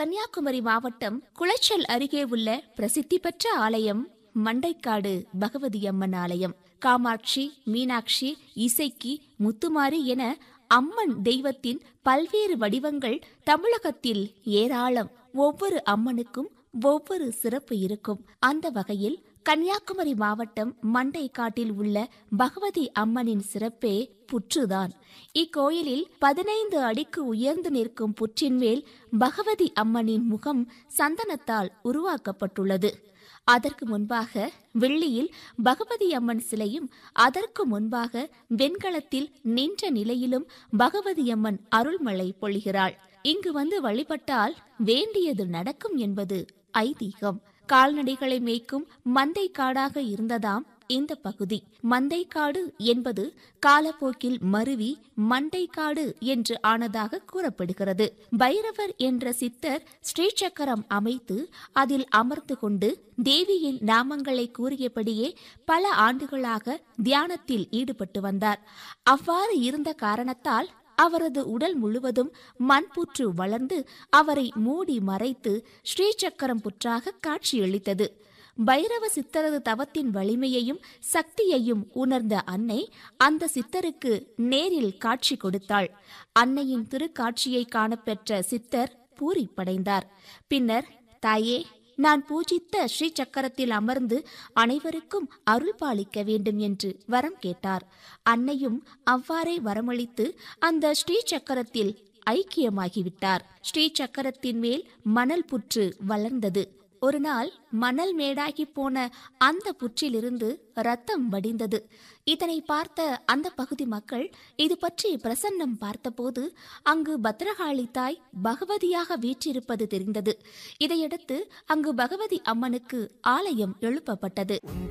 கன்னியாகுமரி மாவட்டம் குளச்சல் அருகே உள்ள பிரசித்தி பெற்ற ஆலயம் மண்டைக்காடு பகவதி அம்மன் ஆலயம் காமாட்சி மீனாட்சி இசைக்கி முத்துமாரி என அம்மன் தெய்வத்தின் பல்வேறு வடிவங்கள் தமிழகத்தில் ஏராளம் ஒவ்வொரு அம்மனுக்கும் ஒவ்வொரு சிறப்பு இருக்கும் அந்த வகையில் கன்னியாகுமரி மாவட்டம் மண்டைக்காட்டில் உள்ள பகவதி அம்மனின் சிறப்பே புற்றுதான் இக்கோயிலில் பதினைந்து அடிக்கு உயர்ந்து நிற்கும் புற்றின் மேல் பகவதி அம்மனின் முகம் சந்தனத்தால் உருவாக்கப்பட்டுள்ளது அதற்கு முன்பாக வெள்ளியில் பகவதி அம்மன் சிலையும் அதற்கு முன்பாக வெண்கலத்தில் நின்ற நிலையிலும் பகவதி அம்மன் அருள்மழை பொழிகிறாள் இங்கு வந்து வழிபட்டால் வேண்டியது நடக்கும் என்பது ஐதீகம் கால்நடைகளை மேய்க்கும் மந்தை காடாக இருந்ததாம் இந்த பகுதி மந்தைக்காடு என்பது காலப்போக்கில் மருவி மண்டைக்காடு என்று ஆனதாக கூறப்படுகிறது பைரவர் என்ற சித்தர் ஸ்ரீசக்கரம் அமைத்து அதில் அமர்ந்து கொண்டு தேவியின் நாமங்களை கூறியபடியே பல ஆண்டுகளாக தியானத்தில் ஈடுபட்டு வந்தார் அவ்வாறு இருந்த காரணத்தால் அவரது உடல் முழுவதும் மண்புற்று வளர்ந்து அவரை மூடி மறைத்து ஸ்ரீசக்கரம் புற்றாக காட்சியளித்தது பைரவ சித்தரது தவத்தின் வலிமையையும் சக்தியையும் உணர்ந்த அன்னை அந்த சித்தருக்கு நேரில் காட்சி கொடுத்தாள் அன்னையின் திருக்காட்சியை காணப்பெற்ற சித்தர் பூரிப்படைந்தார் பின்னர் தாயே நான் பூஜித்த ஸ்ரீ சக்கரத்தில் அமர்ந்து அனைவருக்கும் அருள் பாலிக்க வேண்டும் என்று வரம் கேட்டார் அன்னையும் அவ்வாறே வரமளித்து அந்த ஸ்ரீ சக்கரத்தில் ஐக்கியமாகிவிட்டார் ஸ்ரீ சக்கரத்தின் மேல் மணல் புற்று வளர்ந்தது ஒரு நாள் மணல் மேடாகி போன அந்த புற்றிலிருந்து ரத்தம் வடிந்தது இதனை பார்த்த அந்த பகுதி மக்கள் இது பற்றி பிரசன்னம் பார்த்தபோது அங்கு பத்ரகாளி தாய் பகவதியாக வீற்றிருப்பது தெரிந்தது இதையடுத்து அங்கு பகவதி அம்மனுக்கு ஆலயம் எழுப்பப்பட்டது